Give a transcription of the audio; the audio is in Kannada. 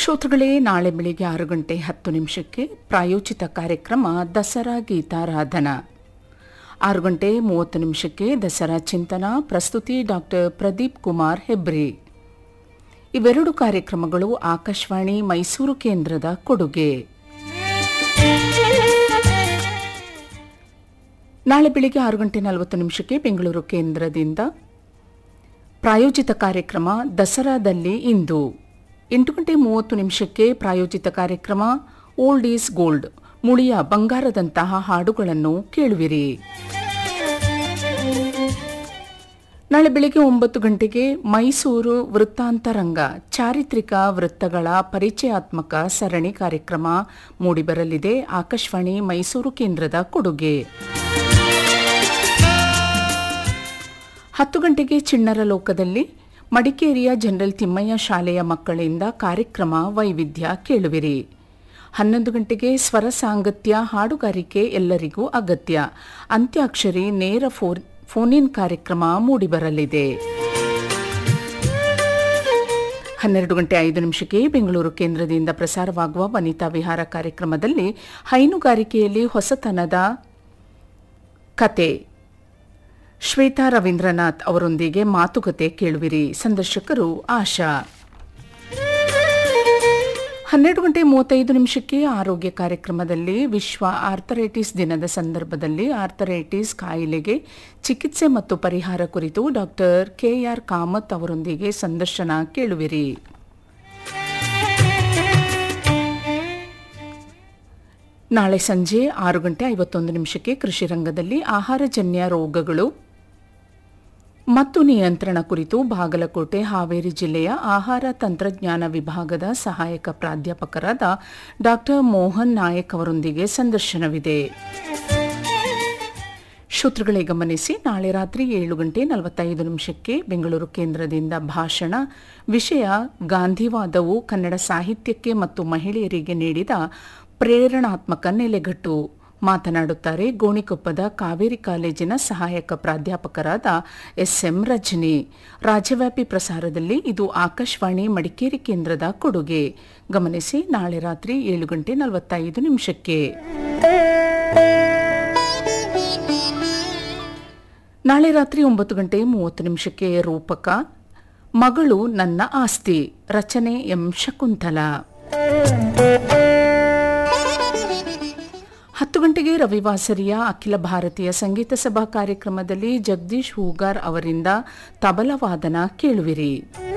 ಶ್ರೋತೃಗಳೇ ನಾಳೆ ಬೆಳಿಗ್ಗೆ ಆರು ಗಂಟೆ ಹತ್ತು ನಿಮಿಷಕ್ಕೆ ಪ್ರಾಯೋಜಿತ ಕಾರ್ಯಕ್ರಮ ದಸರಾ ಗೀತಾರಾಧನಾ ಆರು ಗಂಟೆ ಮೂವತ್ತು ನಿಮಿಷಕ್ಕೆ ದಸರಾ ಚಿಂತನ ಪ್ರಸ್ತುತಿ ಡಾಕ್ಟರ್ ಪ್ರದೀಪ್ ಕುಮಾರ್ ಹೆಬ್ರಿ ಇವೆರಡು ಕಾರ್ಯಕ್ರಮಗಳು ಆಕಾಶವಾಣಿ ಮೈಸೂರು ಕೇಂದ್ರದ ಕೊಡುಗೆ ನಾಳೆ ಬೆಳಿಗ್ಗೆ ಆರು ಗಂಟೆ ನಲವತ್ತು ನಿಮಿಷಕ್ಕೆ ಬೆಂಗಳೂರು ಕೇಂದ್ರದಿಂದ ಪ್ರಾಯೋಜಿತ ಕಾರ್ಯಕ್ರಮ ದಸರಾದಲ್ಲಿ ಇಂದು ಎಂಟು ಗಂಟೆ ಮೂವತ್ತು ನಿಮಿಷಕ್ಕೆ ಪ್ರಾಯೋಜಿತ ಕಾರ್ಯಕ್ರಮ ಓಲ್ಡ್ ಈಸ್ ಗೋಲ್ಡ್ ಮುಳಿಯ ಬಂಗಾರದಂತಹ ಹಾಡುಗಳನ್ನು ಕೇಳುವಿರಿ ನಾಳೆ ಬೆಳಿಗ್ಗೆ ಒಂಬತ್ತು ಗಂಟೆಗೆ ಮೈಸೂರು ವೃತ್ತಾಂತರಂಗ ಚಾರಿತ್ರಿಕ ವೃತ್ತಗಳ ಪರಿಚಯಾತ್ಮಕ ಸರಣಿ ಕಾರ್ಯಕ್ರಮ ಮೂಡಿಬರಲಿದೆ ಆಕಾಶವಾಣಿ ಮೈಸೂರು ಕೇಂದ್ರದ ಕೊಡುಗೆ ಹತ್ತು ಗಂಟೆಗೆ ಚಿಣ್ಣರ ಲೋಕದಲ್ಲಿ ಮಡಿಕೇರಿಯ ಜನರಲ್ ತಿಮ್ಮಯ್ಯ ಶಾಲೆಯ ಮಕ್ಕಳಿಂದ ಕಾರ್ಯಕ್ರಮ ವೈವಿಧ್ಯ ಕೇಳುವಿರಿ ಹನ್ನೊಂದು ಗಂಟೆಗೆ ಸ್ವರ ಸಾಂಗತ್ಯ ಹಾಡುಗಾರಿಕೆ ಎಲ್ಲರಿಗೂ ಅಗತ್ಯ ಅಂತ್ಯಾಕ್ಷರಿ ನೇರ ಫೋನ್ ಫೋನ್ ಇನ್ ಕಾರ್ಯಕ್ರಮ ಮೂಡಿಬರಲಿದೆ ಹನ್ನೆರಡು ಗಂಟೆ ಐದು ನಿಮಿಷಕ್ಕೆ ಬೆಂಗಳೂರು ಕೇಂದ್ರದಿಂದ ಪ್ರಸಾರವಾಗುವ ವನಿತಾ ವಿಹಾರ ಕಾರ್ಯಕ್ರಮದಲ್ಲಿ ಹೈನುಗಾರಿಕೆಯಲ್ಲಿ ಹೊಸತನದ ಕತೆ ಶ್ವೇತಾ ರವೀಂದ್ರನಾಥ್ ಅವರೊಂದಿಗೆ ಮಾತುಕತೆ ಕೇಳುವಿರಿ ಸಂದರ್ಶಕರು ಆಶಾ ಹನ್ನೆರಡು ಗಂಟೆ ಮೂವತ್ತೈದು ನಿಮಿಷಕ್ಕೆ ಆರೋಗ್ಯ ಕಾರ್ಯಕ್ರಮದಲ್ಲಿ ವಿಶ್ವ ಆರ್ಥರೈಟಿಸ್ ದಿನದ ಸಂದರ್ಭದಲ್ಲಿ ಆರ್ಥರೈಟಿಸ್ ಕಾಯಿಲೆಗೆ ಚಿಕಿತ್ಸೆ ಮತ್ತು ಪರಿಹಾರ ಕುರಿತು ಡಾಕ್ಟರ್ ಕೆಆರ್ ಕಾಮತ್ ಅವರೊಂದಿಗೆ ಸಂದರ್ಶನ ಕೇಳುವಿರಿ ನಾಳೆ ಸಂಜೆ ಆರು ಗಂಟೆ ಐವತ್ತೊಂದು ನಿಮಿಷಕ್ಕೆ ಕೃಷಿ ರಂಗದಲ್ಲಿ ಆಹಾರಜನ್ಯ ರೋಗಗಳು ಮತ್ತು ನಿಯಂತ್ರಣ ಕುರಿತು ಬಾಗಲಕೋಟೆ ಹಾವೇರಿ ಜಿಲ್ಲೆಯ ಆಹಾರ ತಂತ್ರಜ್ಞಾನ ವಿಭಾಗದ ಸಹಾಯಕ ಪ್ರಾಧ್ಯಾಪಕರಾದ ಡಾಕ್ಟರ್ ಮೋಹನ್ ನಾಯಕ್ ಅವರೊಂದಿಗೆ ಸಂದರ್ಶನವಿದೆ ಶ್ರೋತೃಗಳೇ ಗಮನಿಸಿ ನಾಳೆ ರಾತ್ರಿ ಏಳು ಗಂಟೆ ನಲವತ್ತೈದು ನಿಮಿಷಕ್ಕೆ ಬೆಂಗಳೂರು ಕೇಂದ್ರದಿಂದ ಭಾಷಣ ವಿಷಯ ಗಾಂಧಿವಾದವು ಕನ್ನಡ ಸಾಹಿತ್ಯಕ್ಕೆ ಮತ್ತು ಮಹಿಳೆಯರಿಗೆ ನೀಡಿದ ಪ್ರೇರಣಾತ್ಮಕ ನೆಲೆಗಟ್ಟು ಮಾತನಾಡುತ್ತಾರೆ ಗೋಣಿಕೊಪ್ಪದ ಕಾವೇರಿ ಕಾಲೇಜಿನ ಸಹಾಯಕ ಪ್ರಾಧ್ಯಾಪಕರಾದ ಎಸ್ಎಂ ರಜನಿ ರಾಜ್ಯವ್ಯಾಪಿ ಪ್ರಸಾರದಲ್ಲಿ ಇದು ಆಕಾಶವಾಣಿ ಮಡಿಕೇರಿ ಕೇಂದ್ರದ ಕೊಡುಗೆ ಗಮನಿಸಿ ನಾಳೆ ರಾತ್ರಿ ಏಳು ಗಂಟೆ ನಲವತ್ತೈದು ನಿಮಿಷಕ್ಕೆ ನಾಳೆ ರಾತ್ರಿ ಒಂಬತ್ತು ಗಂಟೆ ಮೂವತ್ತು ನಿಮಿಷಕ್ಕೆ ರೂಪಕ ಮಗಳು ನನ್ನ ಆಸ್ತಿ ರಚನೆ ಎಂ ಶಕುಂತಲಾ ಹತ್ತು ಗಂಟೆಗೆ ರವಿವಾಸರಿಯ ಅಖಿಲ ಭಾರತೀಯ ಸಂಗೀತ ಸಭಾ ಕಾರ್ಯಕ್ರಮದಲ್ಲಿ ಜಗದೀಶ್ ಹೂಗಾರ್ ಅವರಿಂದ ತಬಲವಾದನ ಕೇಳುವಿರಿ